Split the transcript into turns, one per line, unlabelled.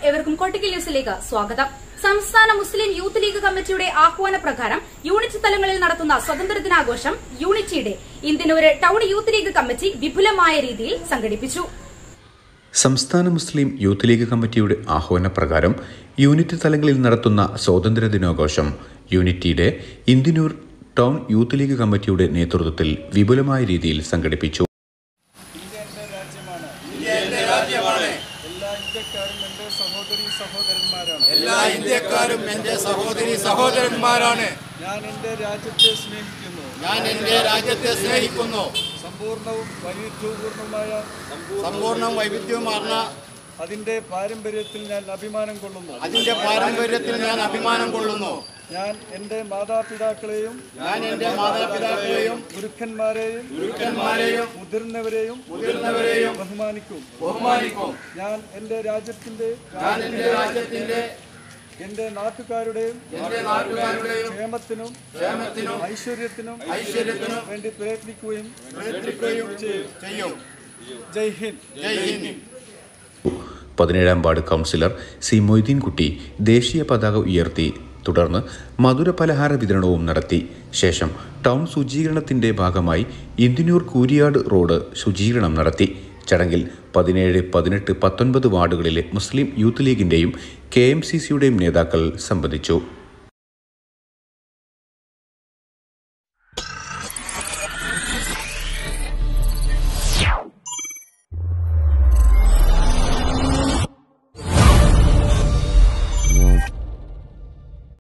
ഏവർക്കും കൊട്ടിക്കൽ ന്യൂസിലേക്ക് സ്വാഗതം സംസ്ഥാന മുസ്ലിം യൂത്ത് ലീഗ് കമ്മിറ്റിയുടെ ആഹ്വാന പ്രകാരം യൂണിറ്റ് തലങ്ങളിൽ നടത്തുന്ന സ്വാതന്ത്ര്യദിനാഘോഷം യൂണിറ്റിയുടെ Indianoor town youth league committee വിപുലമായ രീതിയിൽ സംഘടിപ്പിച്ചു
സംസ്ഥാന മുസ്ലിം യൂത്ത് ലീഗ് കമ്മിറ്റിയുടെ ആഹ്വാനപ്രകാരം യൂണിറ്റ് തലങ്ങളിൽ നടത്തുന്ന സ്വാതന്ത്ര്യ ദിനാഘോഷം യൂണിറ്റിയുടെ ഇന്ത്യനൂർ ടൗൺ യൂത്ത് ലീഗ് കമ്മിറ്റിയുടെ നേതൃത്വത്തിൽ വിപുലമായ രീതിയിൽ സംഘടിപ്പിച്ചു
ഇന്ത്യ എന്റെ രാജ്യമാണ് എല്ലാ ഇന്ത്യക്കാരും എന്റെ സഹോദരി സഹോദരന്മാരാണ്
എല്ലാ ഇന്ത്യക്കാരും എന്റെ സഹോദരി സഹോദരന്മാരാണ്
ഞാൻ എന്റെ രാജ്യത്തെ സ്നേഹിക്കുന്നു
ഞാൻ എന്റെ രാജ്യത്തെ സ്നേഹിക്കുന്നു
സമ്പൂർണവും വൈവിധ്യപൂർണമായ
സമ്പൂർണ്ണ വൈവിധ്യമാർന്ന
അതിന്റെ പാരമ്പര്യത്തിൽ ഞാൻ അഭിമാനം കൊള്ളുന്നു
അതിന്റെ പാരമ്പര്യത്തിൽ ഞാൻ അഭിമാനം കൊള്ളുന്നു
ഞാൻ എന്റെ മാതാപിതാക്കളെയും
ഞാൻ എന്റെ മാതാപിതാക്കളെയും
ഗുരുക്കന്മാരെയും
ഗുരുക്കന്മാരെയും
മുതിർന്നവരെയും
മുതിർന്നവരെയും
ബഹുമാനിക്കും
ബഹുമാനിക്കും
ഞാൻ എന്റെ രാജ്യത്തിന്റെ
ഞാൻ എന്റെ രാജ്യത്തിന്റെ
എന്റെ നാട്ടുകാരുടെയും
എന്റെ നാട്ടുകാരുടെയും
ക്ഷേമത്തിനും
ക്ഷേമത്തിനും
ഐശ്വര്യത്തിനും
ഐശ്വര്യത്തിനും
വേണ്ടി പ്രയത്നിക്കുകയും
പ്രയത്നിക്കുകയും ചെയ്യും
ജയ് ഹിന്ദ്
ജയ് ഹിന്ദ്
പതിനേഴാം വാർഡ് കൗൺസിലർ സി മൊയ്തീൻകുട്ടി ദേശീയ പതാക ഉയർത്തി തുടർന്ന് മധുര പലഹാര വിതരണവും നടത്തി ശേഷം ടൗൺ ശുചീകരണത്തിന്റെ ഭാഗമായി ഇന്ത്യനൂർ കൂരിയാട് റോഡ് ശുചീകരണം നടത്തി ചടങ്ങിൽ പതിനേഴ് പതിനെട്ട് പത്തൊൻപത് വാർഡുകളിലെ മുസ്ലിം യൂത്ത് ലീഗിന്റെയും കെ എം സി സിയുടെയും നേതാക്കൾ സംബന്ധിച്ചു